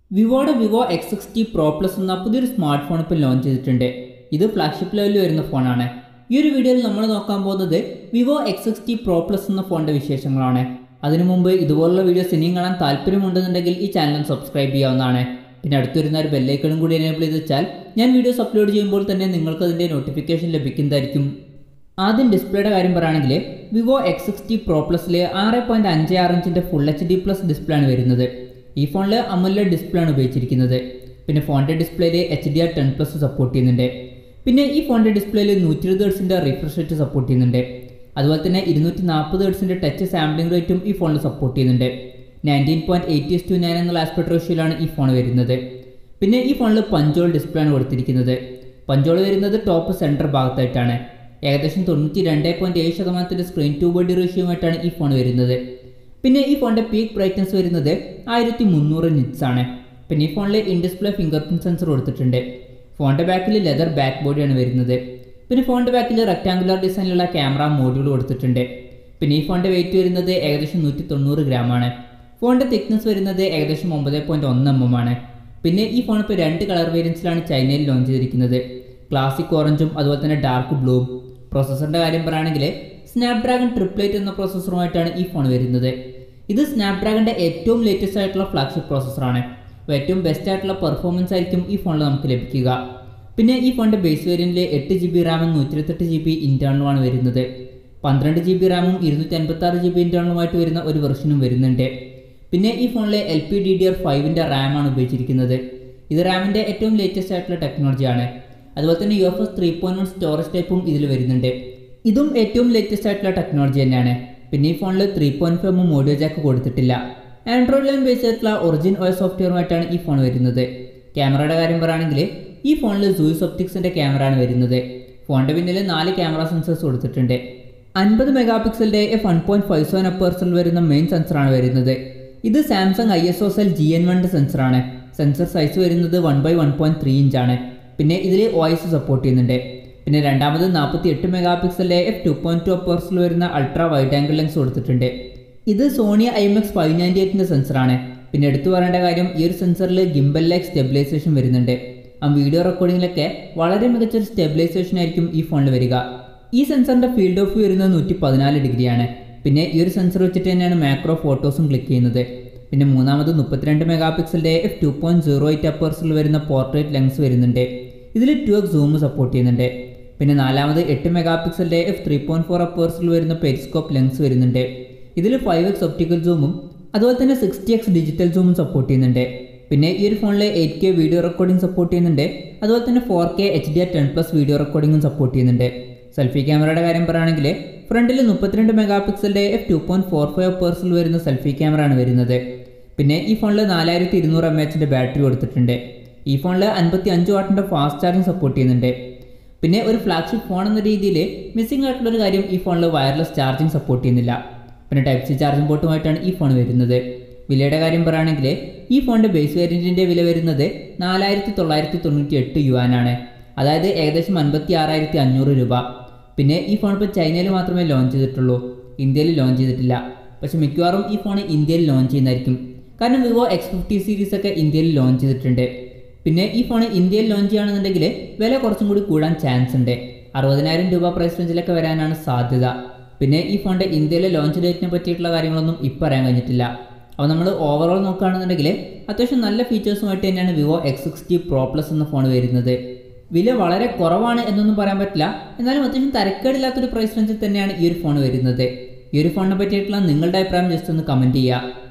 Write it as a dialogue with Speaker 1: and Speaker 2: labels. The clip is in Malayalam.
Speaker 1: വിവോയുടെ Vivo X sixty pro plus എന്ന പുതിയൊരു സ്മാർട്ട് ഫോൺ ഇപ്പോൾ ലോഞ്ച് ചെയ്തിട്ടുണ്ട് ഇത് ഫ്ലാഗ്ഷിപ്പ് ലെവലിൽ വരുന്ന ഫോണാണ് ഈ ഒരു വീഡിയോയിൽ നമ്മൾ നോക്കാൻ പോകുന്നത് Vivo X sixty pro plus എന്ന ഫോണിൻ്റെ വിശേഷങ്ങളാണ് അതിനു മുമ്പ് ഇതുപോലുള്ള വീഡിയോസ് ഇനിയും കാണാൻ താല്പര്യമുണ്ടെന്നുണ്ടെങ്കിൽ ഈ ചാനൽ സബ്സ്ക്രൈബ് ചെയ്യാവുന്നതാണ് പിന്നെ അടുത്ത് വരുന്ന ഒരു ബെല്ലൈക്കണും കൂടി എനേബിൾ ചെയ്ത് വെച്ചാൽ ഞാൻ വീഡിയോസ് അപ്ലോഡ് ചെയ്യുമ്പോൾ തന്നെ നിങ്ങൾക്ക് അതിൻ്റെ നോട്ടിഫിക്കേഷൻ ലഭിക്കുന്നതായിരിക്കും ആദ്യം ഡിസ്പ്ലേയുടെ കാര്യം പറയുകയാണെങ്കിൽ വിവോ എക്സ് സിക്സ്റ്റി പ്രോ പ്ലസിൽ ആറ് പോയിൻറ്റ് അഞ്ച് ആറ് ഇഞ്ചിൻ്റെ full H D plus display ആണ് വരുന്നത് ഈ ഫോണിൽ അമുല്ല ഡിസ്പ്ലേ ആണ് ഉപയോഗിച്ചിരിക്കുന്നത് പിന്നെ ഫോണിൻ്റെ ഡിസ്പ്ലേയിൽ H D R ten plus support ചെയ്യുന്നുണ്ട് പിന്നെ ഈ ഫോണിൻ്റെ ഡിസ്പ്ലേയിൽ നൂറ്റി ഇരുപത് ഹെർട്സിൻ്റെ റിഫ്രഷ് റേറ്റ് സപ്പോർട്ട് ചെയ്യുന്നുണ്ട് അതുപോലെ തന്നെ ഇരുന്നൂറ്റി നാൽപ്പത് ഹെർട്സിൻ്റെ ടച്ച് സാമ്പിളിംഗ് റേറ്റും ഈ ഫോണിൽ സപ്പോർട്ട് ചെയ്യുന്നുണ്ട് nineteen point eight is to nine എന്നുള്ള ആസ്പെക്ട് റേഷ്യോയിലാണ് ഈ ഫോൺ വരുന്നത് പിന്നെ ഈ ഫോണിൽ പഞ്ചോൾ ഡിസ്പ്ലേ ആണ് കൊടുത്തിരിക്കുന്നത് പഞ്ചോൾ വരുന്നത് ടോപ്പ് സെൻറ്റർ ഭാഗത്തായിട്ടാണ് ഏകദേശം തൊണ്ണൂറ്റി രണ്ട് പോയിൻറ്റ് ഏഴ് ശതമാനത്തിൻ്റെ സ്ക്രീൻ ടു ബോഡി റേഷ്യോയുമായിട്ടാണ് ഈ ഫോൺ വരുന്നത് പിന്നെ ഈ ഫോണിൻ്റെ പീക്ക് ബ്രൈറ്റ്നസ് വരുന്നത് ആയിരത്തി മുന്നൂറ് നിറ്റ്സ് ആണ് പിന്നെ ഈ ഫോണിൽ in display fingerprint sensor കൊടുത്തിട്ടുണ്ട് ഫോണിൻ്റെ ബാക്കിൽ ലെതർ ബാക്ക് ബോഡിയാണ് വരുന്നത് പിന്നെ ഫോണിൻ്റെ ബാക്കിൽ റെക്ടാങ്കുലർ ഡിസൈനിലുള്ള ക്യാമറ മോഡ്യൂൾ കൊടുത്തിട്ടുണ്ട് പിന്നെ ഈ ഫോണിൻ്റെ വെയിറ്റ് വരുന്നത് ഏകദേശം നൂറ്റി തൊണ്ണൂറ് ഗ്രാം ആണ് ഫോണിൻ്റെ തിക്നെസ് വരുന്നത് ഏകദേശം ഒമ്പത് പോയിൻറ്റ് ഒന്ന് എം എം ആണ് പിന്നെ ഈ ഫോൺ ഇപ്പോൾ രണ്ട് കളർ വേരിയൻസിലാണ് ചൈനയിൽ ലോഞ്ച് ചെയ്തിരിക്കുന്നത് ക്ലാസിക് ഓറഞ്ചും അതുപോലെ തന്നെ ഡാർക്ക് ബ്ലൂവും പ്രോസസ്സറിൻ്റെ കാര്യം പറയുകയാണെങ്കിൽ സ്നാപ്ഡ്രാഗൺ ട്രിപ്ലേറ്റ് എന്ന പ്രോസസ്സറുമായിട്ടാണ് ഈ ഫോൺ വരുന്നത് ഇത് സ്നാപ്ഡ്രാഗണിൻ്റെ ഏറ്റവും ലേറ്റസ്റ്റ് ആയിട്ടുള്ള ഫ്ലാഗ്ഷിപ്പ് പ്രോസസ്സറാണ് അപ്പോൾ ഏറ്റവും ബെസ്റ്റ് ആയിട്ടുള്ള പെർഫോമൻസ് ആയിരിക്കും ഈ ഫോണിൽ നമുക്ക് ലഭിക്കുക പിന്നെ ഈ ഫോണിൻ്റെ ബേസ് വേരിയൻറ്റിൽ എട്ട് ജി ബി റാമും നൂറ്റി ഇരുപത്തെട്ട് ജി ബി ഇൻറ്റേർണലുമാണ് വരുന്നത് പന്ത്രണ്ട് ജി ബി റാമും ഇരുന്നൂറ്റി അൻപത്തി ആറ് ജി ബി ഇൻറ്റേർണലുമായിട്ട് വരുന്ന ഒരു വെർഷനും വരുന്നുണ്ട് പിന്നെ ഈ ഫോണിൽ L P D D R ഫൈവിൻ്റെ റാമാണ് ഉപയോഗിച്ചിരിക്കുന്നത് ഇത് റാമിൻ്റെ ഏറ്റവും ലേറ്റസ്റ്റ് ആയിട്ടുള്ള ടെക്നോളജിയാണ് അതുപോലെ തന്നെ U F S three point one storage ടൈപ്പും ഇതിൽ വരുന്നുണ്ട് ഇതും ഏറ്റവും ലേറ്റസ്റ്റ് ആയിട്ടുള്ള ടെക്നോളജി തന്നെയാണ് പിന്നെ ഈ ഫോണിൽ three point five M audio jack കൊടുത്തിട്ടില്ല ആൻഡ്രോയിഡ് ലൈൻ ബേസ് ആയിട്ടുള്ള ഒറിജിൻ ഓയ സോഫ്റ്റ്വെയറുമായിട്ടാണ് ഈ ഫോൺ വരുന്നത് ക്യാമറയുടെ കാര്യം പറയുകയാണെങ്കിൽ ഈ ഫോണിൽ സൂയിസ് ഒപ്റ്റിക്സിൻ്റെ ക്യാമറ ആണ് വരുന്നത് ഫോണിൻ്റെ പിന്നിൽ നാല് ക്യാമറ സെൻസേഴ്സ് കൊടുത്തിട്ടുണ്ട് അൻപത് മെഗാ പിക്സലിൻ്റെ F one point five seven അപ്പേഴ്സിൽ വരുന്ന മെയിൻ സെൻസറാണ് വരുന്നത് ഇത് Samsung I S O cell G N വണ്ണിൻ്റെ സെൻസറാണ് സെൻസർ സൈസ് വരുന്നത് one by one point three ഇഞ്ചാണ് പിന്നെ ഇതിൽ വോയിസ് സപ്പോർട്ട് ചെയ്യുന്നുണ്ട് പിന്നെ രണ്ടാമത് നാൽപ്പത്തി എട്ട് മെഗാ പിക്സലിലെ എഫ് ടു പോയിൻറ്റ് ടു അപ്പേഴ്സിൽ വരുന്ന അൾട്രാ വൈഡ് ആംഗിൾ ലെൻസ് കൊടുത്തിട്ടുണ്ട് ഇത് Sony I M X five ninety എയ്റ്റിൻ്റെ സെൻസറാണ് പിന്നെ എടുത്തു പറയേണ്ട കാര്യം ഈ ഒരു സെൻസറിൽ ഗിംബൽ ലൈക്ക് സ്റ്റെബിലൈസേഷൻ വരുന്നുണ്ട് ആ വീഡിയോ റെക്കോർഡിങ്ങിലൊക്കെ വളരെ മികച്ചൊരു സ്റ്റെബിലൈസേഷൻ ആയിരിക്കും ഈ ഫോണിൽ വരിക ഈ സെൻസറിൻ്റെ ഫീൽഡ് ഓഫ് വരുന്നത് നൂറ്റി പതിനാല് ഡിഗ്രിയാണ് പിന്നെ ഈ ഒരു സെൻസർ വെച്ചിട്ട് തന്നെയാണ് മാക്രോ ഫോട്ടോസും ക്ലിക്ക് ചെയ്യുന്നത് പിന്നെ മൂന്നാമത് മുപ്പത്തിരണ്ട് മെഗാ പിക്സലിൻ്റെ F two point zero eight അപ്പേഴ്സിൽ വരുന്ന പോർട്രേറ്റ് ലെൻസ് വരുന്നുണ്ട് ഇതിൽ ടു എക്സ് സൂം സപ്പോർട്ട് ചെയ്യുന്നുണ്ട് പിന്നെ നാലാമത് എട്ട് മെഗാ പിക്സലിൻ്റെ എഫ് ത്രീ പോയിൻറ്റ് ഫോർ അപ്പേഴ്സിൽ വരുന്ന പെരിസ്കോപ്പ് ലെൻസ് വരുന്നുണ്ട് ഇതിൽ ഫൈവ് എക്സ് ഒപ്റ്റിക്കൽ സൂമും അതുപോലെ തന്നെ സിക്സ്റ്റി എക്സ് ഡിജിറ്റൽ സൂമും സപ്പോർട്ട് ചെയ്യുന്നുണ്ട് പിന്നെ ഈ ഒരു ഫോണിൽ eight K video recording support ചെയ്യുന്നുണ്ട് അതുപോലെ തന്നെ four K H D R ten plus video റെക്കോർഡിംഗും സപ്പോർട്ട് ചെയ്യുന്നുണ്ട് സെൽഫി ക്യാമറയുടെ കാര്യം പറയുകയാണെങ്കിൽ ഫ്രണ്ടിൽ മുപ്പത്തിരണ്ട് മെഗാ പിക്സലിൻ്റെ F two point four five പേഴ്സിൽ വരുന്ന സെൽഫി ക്യാമറ ആണ് വരുന്നത് പിന്നെ ഈ ഫോണിൽ നാലായിരത്തി ഇരുന്നൂറ് എം എച്ചിൻ്റെ ബാറ്ററി കൊടുത്തിട്ടുണ്ട് ഈ ഫോണിൽ അൻപത്തി അഞ്ച് വാട്ടിൻ്റെ ഫാസ്റ്റ് ചാർജിങ് സപ്പോർട്ട് ചെയ്യുന്നുണ്ട് പിന്നെ ഒരു ഫ്ലാഗ്ഷിപ്പ് ഫോൺ എന്ന രീതിയിൽ മിസ്സിംഗ് ആയിട്ടുള്ള ഒരു കാര്യം ഈ ഫോണിൽ വയർലെസ് ചാർജിങ് സപ്പോർട്ട് ചെയ്യുന്നില്ല പിന്നെ ടൈപ്പ് സി ചാർജിംഗ് പോർട്ടുമായിട്ടാണ് ഈ ഫോൺ വരുന്നത് വിലയുടെ കാര്യം പറയുകയാണെങ്കിൽ ഈ ഫോണിൻ്റെ ബേസ് വേരിയൻറ്റിൻ്റെ വില വരുന്നത് നാലായിരത്തി തൊള്ളായിരത്തി തൊണ്ണൂറ്റി എട്ട് യുവാനാണ് അതായത് ഏകദേശം അൻപത്തി ആറായിരത്തി അഞ്ഞൂറ് രൂപ പിന്നെ ഈ ഫോൺ ഇപ്പോൾ ചൈനയിൽ മാത്രമേ ലോഞ്ച് ചെയ്തിട്ടുള്ളൂ ഇന്ത്യയിൽ ലോഞ്ച് ചെയ്തിട്ടില്ല പക്ഷെ മിക്കവാറും ഈ ഫോൺ ഇന്ത്യയിൽ ലോഞ്ച് ചെയ്യുന്നതായിരിക്കും കാരണം വിവോ എക്സ് ഫിഫ്റ്റി സീരീസ് ഒക്കെ ഇന്ത്യയിൽ ലോഞ്ച് ചെയ്തിട്ടുണ്ട് പിന്നെ ഈ ഫോൺ ഇന്ത്യയിൽ ലോഞ്ച് ചെയ്യുകയാണെന്നുണ്ടെങ്കിൽ വില കുറച്ചും കൂടി കൂടാൻ ചാൻസ് ഉണ്ട് അറുപതിനായിരം രൂപ പ്രൈസ് റേഞ്ചിലൊക്കെ വരാനാണ് സാധ്യത പിന്നെ ഈ ഫോണിൻ്റെ ഇന്ത്യയിലെ ലോഞ്ച് ഡേറ്റിനെ പറ്റിയിട്ടുള്ള കാര്യങ്ങളൊന്നും ഇപ്പം അറിയാൻ കഴിഞ്ഞിട്ടില്ല അപ്പോൾ നമ്മൾ ഓവറോൾ നോക്കുകയാണെന്നുണ്ടെങ്കിൽ അത്യാവശ്യം നല്ല ഫീച്ചേഴ്സുമായിട്ട് തന്നെയാണ് Vivo X sixty pro plus എന്ന ഫോൺ വരുന്നത് വില വളരെ കുറവാണ് എന്നൊന്നും പറയാൻ പറ്റില്ല എന്നാലും അത്യാവശ്യം തരക്കേടില്ലാത്തൊരു പ്രൈസ് റേഞ്ചിൽ തന്നെയാണ് ഈ ഒരു ഫോൺ വരുന്നത് ഈ ഒരു ഫോണിനെ പറ്റിയിട്ടുള്ള നിങ്ങളുടെ അഭിപ്രായം ജസ്റ്റ് ഒന്ന് കമൻറ്റ് ചെയ്യുക